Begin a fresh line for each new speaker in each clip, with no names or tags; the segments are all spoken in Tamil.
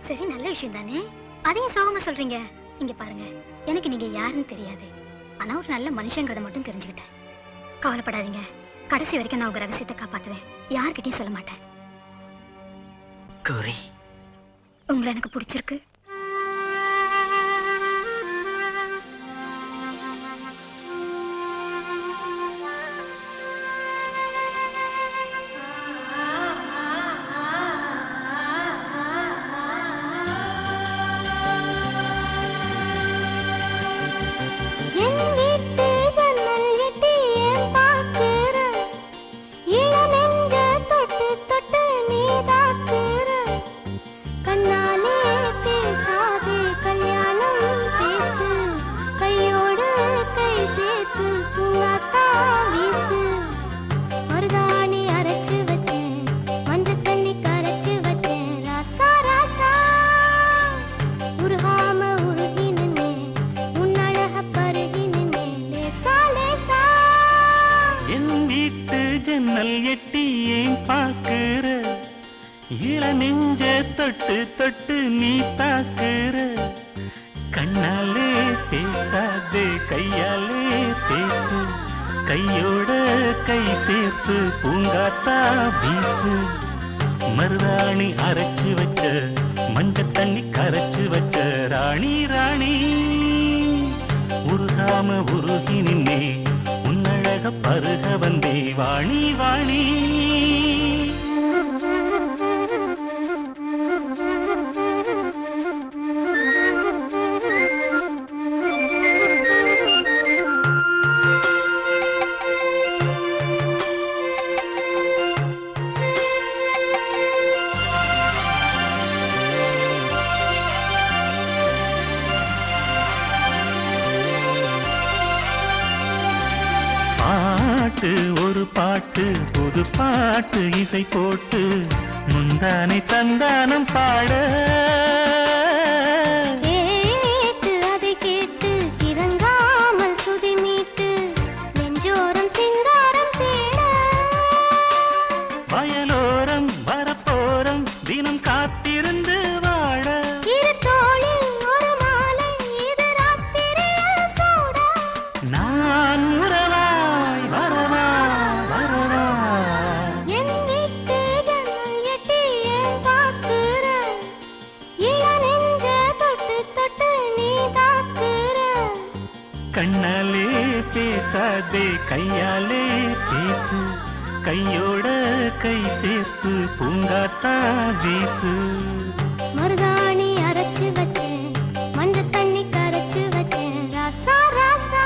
சரி நல்ல விஷயம் தானே அதையும் சோகமா சொல்றீங்க இங்க பாருங்க எனக்கு நீங்க யாருன்னு தெரியாது ஆனா ஒரு நல்ல மனுஷங்கிறத மட்டும் தெரிஞ்சுக்கிட்டேன் கவலைப்படாதீங்க கடைசி வரைக்கும் நான் உங்க ரகசியத்தை காப்பாத்துவேன் யார்கிட்டயும் சொல்ல மாட்டேன்
கௌரி
உங்களை எனக்கு பிடிச்சிருக்கு
என் வீட்டு ஜன்னல் எட்டி ஏன் பார்க்கிற? இள நெஞ்ச தொட்டு தொட்டு நீ தாக்குற. கண்ணாலே பேசாதே கல்யாணம் பேசு. கையோடு கை சேர்த்து பூங்காத்தா வீசு. மருதாணி அரைச்சு வச்சேன் மஞ்சள் தண்ணி கரைச்சு வச்சேன் ராசா ராசா உருகாம உருகி நின்னே உன்னழக பருகி நின்னே லேசா லேசா
என் வீட்டு ஜன்னல் எட்டி ஏன் பார்க்கிற இள நெஞ்ச தொட்டு தொட்டு நீ தாக்குற கண்ணாலே பேசாதே கையாலே பேசு கையோட கை சேர்த்து பூங்காத்தா வீசு மருதாணி அரைச்சு வச்ச மஞ்ச தண்ணி கரைச்சு வச்ச ராணி ராணி உருகாம உருகி நின்னே உன்னழக பருக வந்தே வாணி வாணி பாட்டு ஒரு பாட்டு புது பாட்டு இசை போட்டு முந்தானை தந்தானம் பாட
கேட்டு அதை கேட்டு கிறங்காமல் சுதி மீட்டு நெஞ்சோரம் சிங்காரம் தேட
வயலோரம் வரப்போரம் தினம் காத்திருந்து வாழ
இரு தோளில் ஒரு மாலை இது ராத்திரியில் சூட
நான் உறவாய் வரவா வரவா
என் வீட்டு ஜன்னல் எட்டி ஏன் பார்க்கிற? இள நெஞ்ச தொட்டு தொட்டு நீ தாக்குற.
கண்ணாலே பேசாதே கையாலே பேசு கையோட கை சேர்த்து பூங்காத்தா வீசு
மருதாணி அரைச்சு வச்சேன் மஞ்சள் தண்ணி கரைச்சு வச்சேன் ராசா ராசா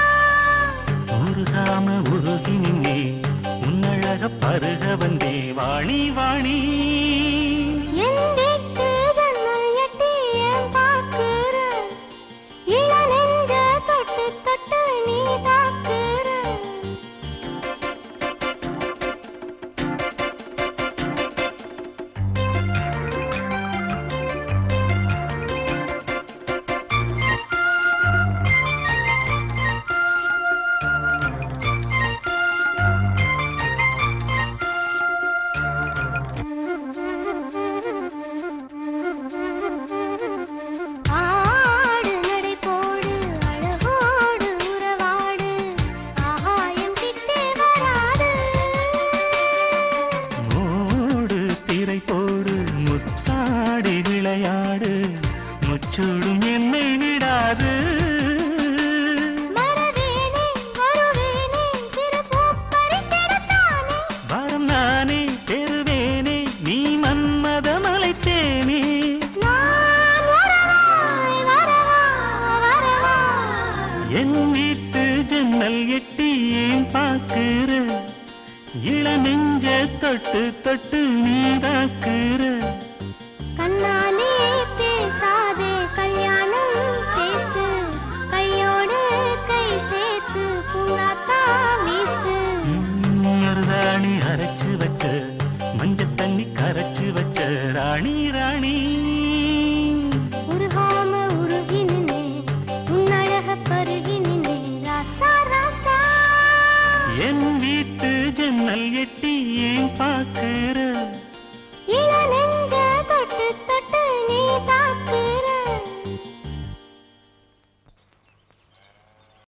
உருகாம உருகி நின்னே உன்னழக பருக வந்தே வாணி வாணி
என் வீட்டு ஜன்னல் எட்டி ஏன் பார்க்கிற? இள நெஞ்ச தொட்டு தொட்டு நீ தாக்குற. ஆடு நடை போடு அழகோடு உறவாடு ஆகாயம் கிட்டே வராது
மூடு திரை போடு முத்தாடி விளையாடு முச்சூடும் என்னை விடாது
மறவேனே வருவேனே சிறு பூ பறித்திடத்தானே
வரம் நானே பெறுவேனே நீ மன்மத மலைத்தேனே
நான் வரவாய் வரவா வரவா
என் வீட்டு ஜன்னல் எட்டி ஏன் பார்க்கிற இள நெஞ்ச தொட்டு தொட்டு நீ தாக்குற